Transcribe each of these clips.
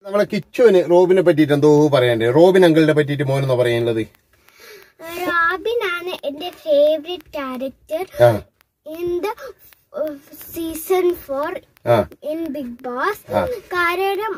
നമ്മളെ കിച്ചുവിന് റോബിനെ പറ്റിയിട്ട് എന്തോ പറയാണ്ട് റോബിൻ അങ്കിളിനെ പറ്റിയിട്ട് മോനെന്നാ പറയാനുള്ളത് റോബിൻ ആണ് എന്റെ favourite character ah in the season four ah in Bigg Boss ah. കാരണം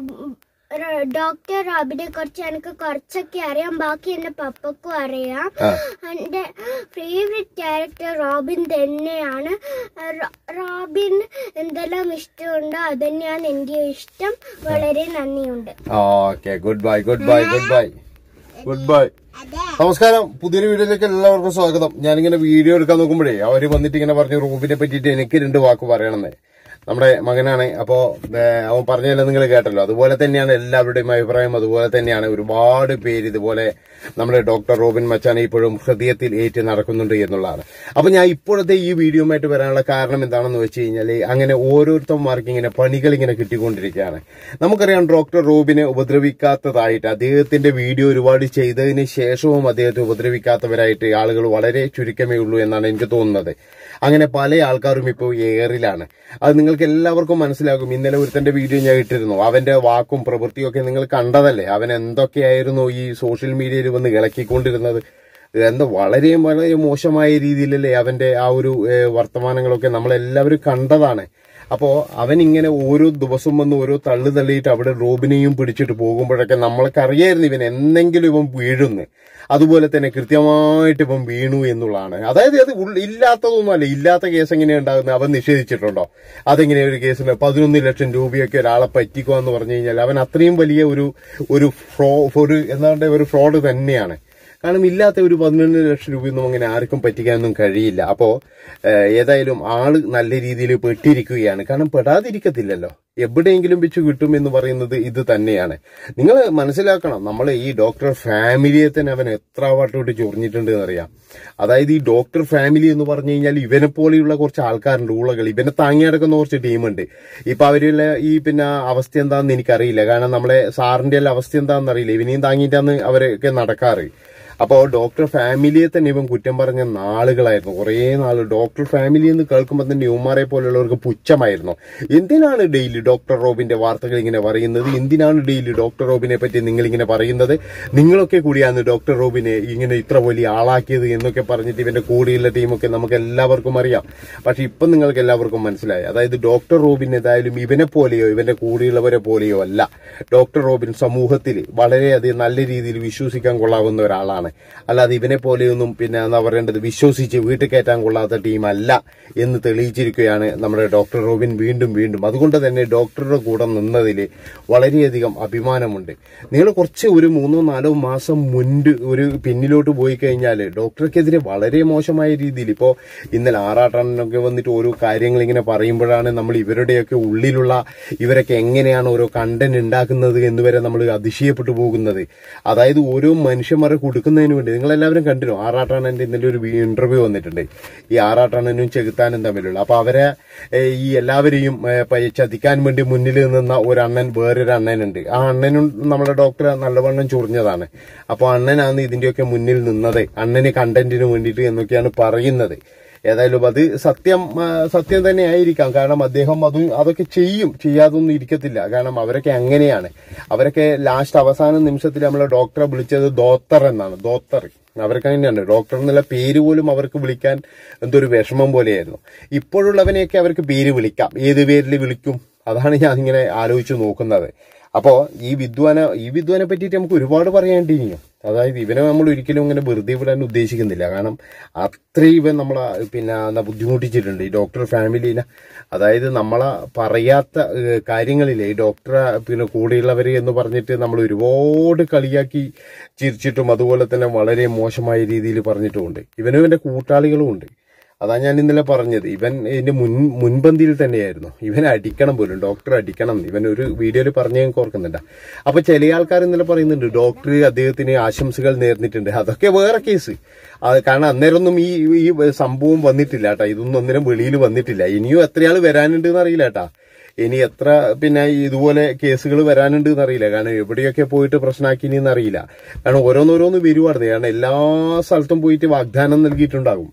ഡോക്ടർ റോബിനെ കുറിച്ച് എനിക്ക് കുറച്ചൊക്കെ അറിയാം ബാക്കി എന്റെ പപ്പക്കും അറിയാം ആ. എന്റെ ഫേവറേറ്റ് ക്യാരക്ടർ റോബിൻ തന്നെയാണ് റോ- റോബിൻ എന്തെല്ലാം ഇഷ്ടമുണ്ടോ അത് തന്നെയാണ് എനിക്ക് ഇഷ്ടം വളരെ നന്ദിയുണ്ട് okay goodbye goodbye goodbye goodbye നമസ്കാരം പുതിയൊരു വീഡിയോയിലേക്ക് എല്ലാവർക്കും സ്വാഗതം ഞാനിങ്ങനെ വീഡിയോ എടുക്കാൻ നോക്കുമ്പോഴേ അവര് വന്നിട്ട് ഇങ്ങനെ പറഞ്ഞു റൂബിനെ പറ്റിയിട്ട് എനിക്ക് രണ്ട് വാക്ക് പറയണമെന്ന് നമ്മുടെ മകനാണ് അപ്പോ ഏ, അവൻ പറഞ്ഞല്ലോ നിങ്ങൾ കേട്ടല്ലോ അതുപോലെ തന്നെയാണ് എല്ലാവരുടെയും അഭിപ്രായം അതുപോലെ തന്നെയാണ് ഒരുപാട് പേര് ഇതുപോലെ നമ്മുടെ ഡോക്ടർ റോബിൻ മച്ചാനെ ഇപ്പോഴും ഹൃദയത്തിൽ ഏറ്റ് നടക്കുന്നുണ്ട് എന്നുള്ളതാണ് അപ്പൊ ഞാൻ ഇപ്പോഴത്തെ ഈ വീഡിയോയുമായിട്ട് വരാനുള്ള കാരണം എന്താണെന്ന് വെച്ച് കഴിഞ്ഞാൽ അങ്ങനെ ഓരോരുത്തന്മാർക്ക് ഇങ്ങനെ പണികൾ ഇങ്ങനെ കിട്ടിക്കൊണ്ടിരിക്കുകയാണ് നമുക്കറിയാം ഡോക്ടർ റോബിനെ ഉപദ്രവിക്കാത്തതായിട്ട് അദ്ദേഹത്തിന്റെ വീഡിയോ ഒരുപാട് ചെയ്തതിന് ശേഷവും അദ്ദേഹത്തെ ഉപദ്രവിക്കാത്തവരായിട്ട് ആളുകൾ വളരെ ചുരുക്കമേ ഉള്ളൂ എന്നാണ് എനിക്ക് തോന്നുന്നത് അങ്ങനെ പല ആൾക്കാരും ഇപ്പോൾ എയറിലാണ് അത് നിങ്ങൾക്ക് എല്ലാവർക്കും മനസ്സിലാകും ഇന്നലെ ഒരുത്തന്റെ വീഡിയോ ഞാൻ ഇട്ടിരുന്നു അവന്റെ വാക്കും പ്രവൃത്തിയും ഒക്കെ നിങ്ങൾ കണ്ടതല്ലേ അവൻ എന്തൊക്കെയായിരുന്നു ഈ സോഷ്യൽ മീഡിയയിൽ വന്ന് ഇളക്കിക്കൊണ്ടിരുന്നത് എന്താ വളരെ വളരെ മോശമായ രീതിയിലല്ലേ അവന്റെ ആ ഒരു ഏഹ്, വർത്തമാനങ്ങളൊക്കെ നമ്മളെല്ലാവരും കണ്ടതാണ് അപ്പോ അവൻ ഇങ്ങനെ ഓരോ ദിവസം വന്ന് ഓരോ തള്ളു തള്ളിയിട്ട് അവിടെ റോബിനെയും പിടിച്ചിട്ട് പോകുമ്പോഴൊക്കെ നമ്മൾക്ക് അറിയായിരുന്നു ഇവൻ എന്തെങ്കിലും ഇവൻ വീഴുന്ന് അതുപോലെ തന്നെ കൃത്യമായിട്ട് ഇവൻ വീണു എന്നുള്ളതാണ് അതായത് അത് ഉൾ- ഇല്ലാത്തതൊന്നുമല്ല ഇല്ലാത്ത കേസ് എങ്ങനെയാ ഉണ്ടാകുന്നത് അവൻ നിഷേധിച്ചിട്ടുണ്ടോ അതെങ്ങനെ ഒരു കേസിൽ പതിനൊന്ന് ലക്ഷം രൂപയൊക്കെ ഒരാളെ പറ്റിക്കുക എന്ന് പറഞ്ഞു കഴിഞ്ഞാൽ അവൻ അത്രയും വലിയ ഒരു ഒരു ഫ്രോ ഒരു എന്താണ്ട് ഒരു ഫ്രോഡ് തന്നെയാണ് കാരണം ഇല്ലാത്ത ഒരു പതിനൊന്ന് ലക്ഷം രൂപയൊന്നും അങ്ങനെ ആർക്കും പറ്റിക്കാനൊന്നും കഴിയില്ല അപ്പോ ഏഹ്, ഏതായാലും ആള് നല്ല രീതിയിൽ പെട്ടിരിക്കുകയാണ് കാരണം പെടാതിരിക്കത്തില്ലല്ലോ എവിടെയെങ്കിലും വെച്ച് കിട്ടും എന്ന് പറയുന്നത് ഇത് തന്നെയാണ് നിങ്ങൾ മനസ്സിലാക്കണം നമ്മൾ ഈ ഡോക്ടർ ഫാമിലിയെ തന്നെ അവൻ എത്ര വട്ടോട്ട് ചൊറിഞ്ഞിട്ടുണ്ട് എന്നറിയാം അതായത് ഈ ഡോക്ടർ ഫാമിലി എന്ന് പറഞ്ഞു കഴിഞ്ഞാൽ ഇവനെ പോലെയുള്ള കുറച്ച് ആൾക്കാരുണ്ട് ഊളകൾ ഇവനെ താങ്ങി നടക്കുന്ന കുറച്ച് ടീമുണ്ട് ഇപ്പൊ അവരുടെ ഈ പിന്നെ അവസ്ഥ എന്താണെന്ന് എനിക്കറിയില്ല കാരണം നമ്മളെ സാറിന്റെ എല്ലാം അവസ്ഥ എന്താണെന്ന് അറിയില്ല ഇവനെയും താങ്ങിയിട്ടാണ് അവരൊക്കെ നടക്കാറ് അപ്പോ ഡോക്ടർ ഫാമിലിയെ തന്നെ ഇവൻ കുറ്റം പറഞ്ഞ നാളുകളായിരുന്നു കുറേ നാൾ ഡോക്ടർ ഫാമിലി എന്ന് കേൾക്കുമ്പോൾ തന്നെ ന്യൂമാറെ പോലുള്ളവർക്ക് പുച്ഛമായിരുന്നു എന്തിനാണ് ഡെയിലി ഡോക്ടർ റോബിന്റെ വാർത്തകൾ ഇങ്ങനെ പറയുന്നത് എന്തിനാണ് ഡെയിലി ഡോക്ടർ റോബിനെ പറ്റി നിങ്ങൾ ഇങ്ങനെ പറയുന്നത് നിങ്ങളൊക്കെ കൂടിയാണ് ഡോക്ടർ റോബിനെ ഇങ്ങനെ ഇത്ര വലിയ ആളാക്കിയത് എന്നൊക്കെ പറഞ്ഞിട്ട് ഇവന്റെ കൂടെയുള്ള ടീമൊക്കെ നമുക്ക് എല്ലാവർക്കും അറിയാം പക്ഷെ ഇപ്പം നിങ്ങൾക്ക് എല്ലാവർക്കും മനസ്സിലായി അതായത് ഡോക്ടർ റോബിൻ ഏതായാലും ഇവനെ പോലെയോ ഇവന്റെ കൂടെയുള്ളവരെ പോലെയോ അല്ല ഡോക്ടർ റോബിൻ സമൂഹത്തിൽ വളരെയധികം നല്ല രീതിയിൽ വിശ്വസിക്കാൻ കൊള്ളാവുന്ന ഒരാളാണ് അല്ലാതെ ഇവനെ പോലെയൊന്നും പിന്നെ എന്താ പറയേണ്ടത് വിശ്വസിച്ച് വീട്ടിൽ കയറ്റാൻ കൊള്ളാത്ത ടീമല്ല എന്ന് തെളിയിച്ചിരിക്കുകയാണ് നമ്മുടെ ഡോക്ടർ റോബിൻ വീണ്ടും വീണ്ടും അതുകൊണ്ട് തന്നെ ഡോക്ടറുടെ കൂടെ നിന്നതിൽ വളരെയധികം അഭിമാനമുണ്ട് നിങ്ങൾ കുറച്ച് ഒരു മൂന്നോ നാലോ മാസം മുൻപ് ഒരു പിന്നിലോട്ട് പോയി കഴിഞ്ഞാൽ ഡോക്ടർക്കെതിരെ വളരെ മോശമായ രീതിയിൽ ഇപ്പോൾ ഇന്നലെ ആറാട്ടണ്ണനൊക്കെ വന്നിട്ട് ഓരോ കാര്യങ്ങൾ ഇങ്ങനെ പറയുമ്പോഴാണ് നമ്മൾ ഇവരുടെയൊക്കെ ഉള്ളിലുള്ള ഇവരൊക്കെ എങ്ങനെയാണ് ഓരോ കണ്ടന്റ് ഉണ്ടാക്കുന്നത് എന്ന് വരെ നമ്മൾ അതിശയപ്പെട്ടു പോകുന്നത് അതായത് ഓരോ മനുഷ്യന്മാരെ കൊടുക്കുന്നതിന് വേണ്ടി നിങ്ങളെല്ലാവരും കണ്ടിരുന്നു ആറാട്ടണ്ണന്റെ ഇന്നലെ ഒരു ഇന്റർവ്യൂ വന്നിട്ടുണ്ട് ഈ ആറാട്ടണ്ണനും ചെകുത്താനും തമ്മിലുള്ള അപ്പൊ അവരെ ഏ, ഈ എല്ലാവരെയും ഏ, പ- ചതിക്കാൻ വേണ്ടി മുന്നിൽ നിന്ന ഒരു അണ്ണൻ വേറൊരു അണ്ണനുണ്ട് ആ അണ്ണനും നമ്മളെ ഡോക്ടർ നല്ലവണ്ണം ചൊറിഞ്ഞതാണ് അപ്പൊ അണ്ണനാണ് ഇതിന്റെയൊക്കെ മുന്നിൽ നിന്നത് അണ്ണന് കണ്ടന്റിന് വേണ്ടിയിട്ട് എന്നൊക്കെയാണ് പറയുന്നത് ഏതായാലും അത് സത്യം ആ, സത്യം തന്നെ ആയിരിക്കാം കാരണം അദ്ദേഹം അത് അതൊക്കെ ചെയ്യും ചെയ്യാതൊന്നും ഇരിക്കത്തില്ല കാരണം അവരൊക്കെ അങ്ങനെയാണ് അവരൊക്കെ ലാസ്റ്റ് അവസാന നിമിഷത്തിൽ നമ്മളെ ഡോക്ടറെ വിളിച്ചത് ദോത്തർ എന്നാണ് ദോത്തർ അവർക്ക് അങ്ങനെയാണ് ഡോക്ടർ എന്നുള്ള പേര് പോലും അവർക്ക് വിളിക്കാൻ എന്തൊരു വിഷമം പോലെയായിരുന്നു ഇപ്പോഴുള്ളവനെയൊക്കെ അവർക്ക് പേര് വിളിക്കാം ഏത് പേരിൽ വിളിക്കും അതാണ് ഞാൻ ഇങ്ങനെ ആലോചിച്ച് നോക്കുന്നത് അപ്പോ ഈ വിദ്വാന ഈ വിദ്വാനെ പറ്റിയിട്ട് നമുക്ക് ഒരുപാട് പറയാണ്ടിരിക്കും അതായത് ഇവനെ നമ്മൾ ഒരിക്കലും ഇങ്ങനെ വെറുതെ വിടാൻ ഉദ്ദേശിക്കുന്നില്ല കാരണം അത്രയും ഇവൻ നമ്മളെ പിന്നെ എന്താ ബുദ്ധിമുട്ടിച്ചിട്ടുണ്ട് ഈ ഡോക്ടർ ഫാമിലിനെ അതായത് നമ്മളെ പറയാത്ത ഏഹ്, കാര്യങ്ങളില്ലേ ഈ ഡോക്ടറെ പിന്നെ കൂടെയുള്ളവര് എന്ന് പറഞ്ഞിട്ട് നമ്മൾ ഒരുപാട് കളിയാക്കി ചിരിച്ചിട്ടും അതുപോലെ തന്നെ വളരെ മോശമായ രീതിയിൽ പറഞ്ഞിട്ടുമുണ്ട് ഇവനും ഇവന്റെ കൂട്ടാളികളും ഉണ്ട് അതാ ഞാൻ ഇന്നലെ പറഞ്ഞത് ഇവൻ ഇതിന്റെ മുൻ മുൻപന്തിയിൽ തന്നെയായിരുന്നു ഇവൻ അടിക്കണം പോലും ഡോക്ടർ അടിക്കണം ഇവൻ ഒരു വീഡിയോയിൽ പറഞ്ഞു ഞാൻ ഓർക്കുന്നുണ്ട് അപ്പൊ ചില ആൾക്കാർ ഇന്നലെ പറയുന്നുണ്ട് ഡോക്ടർ അദ്ദേഹത്തിന് ആശംസകൾ നേർന്നിട്ടുണ്ട് അതൊക്കെ വേറെ കേസ് അത് കാരണം അന്നേരമൊന്നും ഈ ഈ സംഭവം വന്നിട്ടില്ല കേട്ടാ ഇതൊന്നും അന്നേരം വെളിയിൽ വന്നിട്ടില്ല ഇനിയും എത്രയാൾ വരാനുണ്ട് എന്നറിയില്ല കേട്ടാ ഇനി എത്ര പിന്നെ ഇതുപോലെ കേസുകൾ വരാനുണ്ട് എന്നറിയില്ല കാരണം എവിടെയൊക്കെ പോയിട്ട് പ്രശ്നമാക്കിനി അറിയില്ല കാരണം ഓരോന്നോരോന്ന് വരുവായിരുന്നു കാരണം എല്ലാ സ്ഥലത്തും പോയിട്ട് വാഗ്ദാനം നൽകിയിട്ടുണ്ടാകും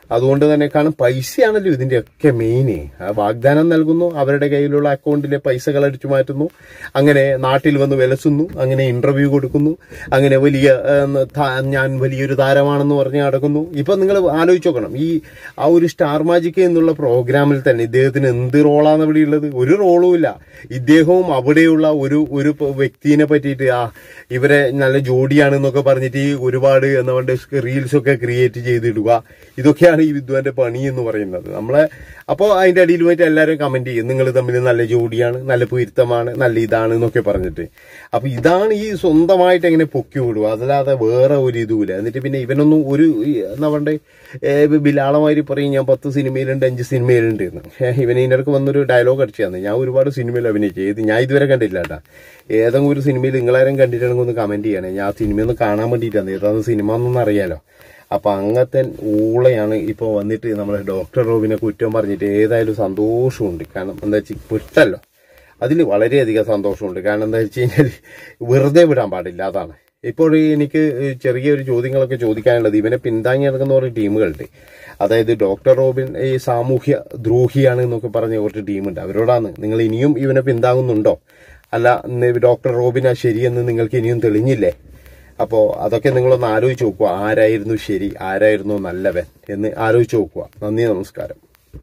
അതുകൊണ്ട് തന്നെ കാരണം പൈസയാണല്ലോ ഇതിന്റെ ഒക്കെ മെയിൻ വാഗ്ദാനം നൽകുന്നു അവരുടെ കയ്യിലുള്ള അക്കൗണ്ടിലെ പൈസകൾ അടിച്ചു മാറ്റുന്നു അങ്ങനെ നാട്ടിൽ വന്ന് വിലസുന്നു അങ്ങനെ ഇന്റർവ്യൂ കൊടുക്കുന്നു അങ്ങനെ വലിയ ഏഹ്, ത- ഞാൻ വലിയൊരു താരമാണെന്ന് പറഞ്ഞ് നടക്കുന്നു ഇപ്പൊ നിങ്ങൾ ആലോചിച്ച് നോക്കണം ഈ ആ ഒരു സ്റ്റാർ മാജിക് എന്നുള്ള പ്രോഗ്രാമിൽ തന്നെ ഇദ്ദേഹത്തിന് എന്ത് റോളാണ് ഇവിടെ ഉള്ളത് ഒരു റോളും ഇല്ല ഇദ്ദേഹവും അവിടെയുള്ള ഒരു ഒരു പ- വ്യക്തിനെ പറ്റിയിട്ട് ആ ഇവരെ നല്ല ജോഡിയാണെന്നൊക്കെ പറഞ്ഞിട്ട് ഈ ഒരുപാട് എന്താ പറയുക റീൽസ് ഒക്കെ ക്രിയേറ്റ് ചെയ്തിടുക ഇതൊക്കെയാണ് ഈ വിദ്വാന്റെ പണി എന്ന് പറയുന്നത് നമ്മളെ അപ്പോൾ അതിന്റെ അടിയിൽ പോയിട്ട് എല്ലാവരും കമന്റ് ചെയ്യും നിങ്ങൾ തമ്മിൽ നല്ല ജോഡിയാണ് നല്ല പൊരുത്തമാണ് നല്ല ഇതാണ് എന്നൊക്കെ പറഞ്ഞിട്ട് അപ്പൊ ഇതാണ് ഈ സ്വന്തമായിട്ട് എങ്ങനെ പൊക്കി വിടുക അതല്ലാതെ വേറെ ഒരു ഇതുമില്ല എന്നിട്ട് പിന്നെ ഇവനൊന്നും ഒരു ഈ എന്താ പറയണ്ടേ ബിലാളമാരി പറയും ഞാൻ പത്ത് സിനിമയിലുണ്ട് അഞ്ച് സിനിമയിലുണ്ട് എന്ന് ഏഹ് ഇവൻ ഇതിനിടക്ക് വന്നൊരു ഡയലോഗ് അടിച്ചു തന്നെ ഞാൻ ഒരുപാട് സിനിമയിൽ അഭിനയിച്ചു ഏത് ഞാൻ ഇതുവരെ കണ്ടില്ല കേട്ടാ ഏതെങ്കിലും ഒരു സിനിമയിൽ നിങ്ങളാരും കണ്ടിട്ടുണ്ടെങ്കിൽ ഒന്ന് കമന്റ് ചെയ്യണേ ഞാൻ ആ സിനിമയൊന്ന് കാണാൻ വേണ്ടിയിട്ടാണ് ഏതാണ് സിനിമ എന്നൊന്നും അറിയാലോ അപ്പൊ അങ്ങനത്തെ ഊളയാണ് ഇപ്പൊ വന്നിട്ട് നമ്മളെ ഡോക്ടർ റോബിനെ കുറ്റം പറഞ്ഞിട്ട് ഏതായാലും സന്തോഷമുണ്ട് കാരണം എന്താ വെച്ചാൽ വിട്ടല്ലോ അതിൽ വളരെയധികം സന്തോഷമുണ്ട് കാരണം എന്താ വെച്ച് കഴിഞ്ഞാൽ വെറുതെ വിടാൻ പാടില്ല അതാണ് ഇപ്പോൾ എനിക്ക് ചെറിയൊരു ചോദ്യങ്ങളൊക്കെ ചോദിക്കാനുള്ളത് ഇവനെ പിന്താങ്ങി നടക്കുന്ന കുറേ ടീമുകളുണ്ട് അതായത് ഡോക്ടർ റോബിൻ ഈ സാമൂഹ്യ ദ്രോഹിയാണ് എന്നൊക്കെ പറഞ്ഞ കുറച്ച് ടീമുണ്ട് അവരോടാണ് നിങ്ങൾ ഇനിയും ഇവനെ പിന്താങ്ങുന്നുണ്ടോ അല്ല ഇന്ന് ഡോക്ടർ റോബിനാ ശരിയെന്ന് നിങ്ങൾക്ക് ഇനിയും തെളിഞ്ഞില്ലേ അപ്പോ അതൊക്കെ നിങ്ങളൊന്ന് ആലോചിച്ച് നോക്കുക ആരായിരുന്നു ശരി ആരായിരുന്നു നല്ലവൻ എന്ന് ആലോചിച്ച് നോക്കുക നന്ദി നമസ്കാരം